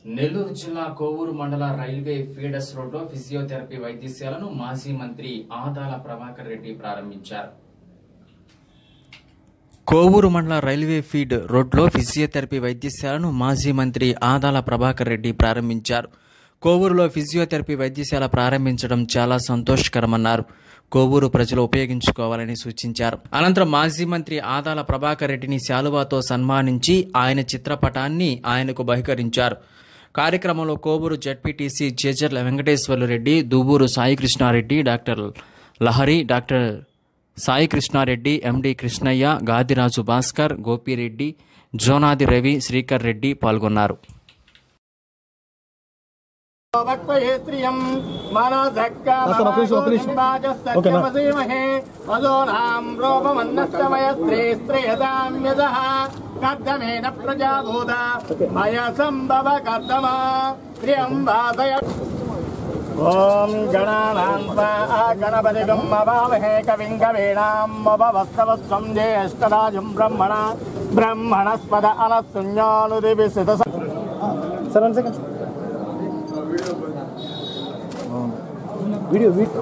నెల్లూరు జిల్లా కోవూరు మండల railway feeders రోడ్లో ఫిజియోథెరపీ వైద్యశాలను మాజీ మంత్రి ఆదాల ప్రభాకర్ రెడ్డి ప్రారంభించారు కోవూరు మండల రైల్వే ఫీడ్ రోడ్లో ఫిజియోథెరపీ వైద్యశాలను మాజీ మంత్రి ఆదాల ప్రభాకర్ రెడ్డి ప్రారంభించారు కోవూరులో ఫిజియోథెరపీ వైద్యశాల ప్రారంభించడం చాలా సంతోషకరమన్నారు కోవూరు ప్రజలు ఉపయోగించుకోవాలని సూచించారు అనంతరం మాజీ మంత్రి ఆదాల ప్రభాకర్ రెడ్డిని శాలువాతో సన్మానించి ఆయన చిత్రపటాన్ని ఆయనకు బహికరించారు కార్యక్రమంలో Kovur ZPTC Jejarla Venkateswarlu Reddy Duvvuru Sai Krishna Reddy doctor Lahari doctor Sai Krishna Reddy MD Krishnaiah Gadiraju Bhaskar Gopireddy Jonadi Ravi Srikar Reddy పాల్గొన్నారు భక్తయేత్రియం మనోధక్కా అసలు ఒక నిమిషం, ఒక నిమిషం. ఓకేనా? సత్యమసీమహే మదోనాం రూపమన్నస్తమయ స్త్రీ స్త్రియదామ్యదః కర్దమేన ప్రజాభూత మయ సంభవ కర్దమ ప్రియం వాసయ ఓం గణానాం త్వా గణపతిగం అవామహే కవిం కవీనాముపవస్తవస్వం జ్యేష్ఠరాజం బ్రహ్మణ బ్రహ్మణస్పద అనశూన్యానుదివిసిత sir one second video video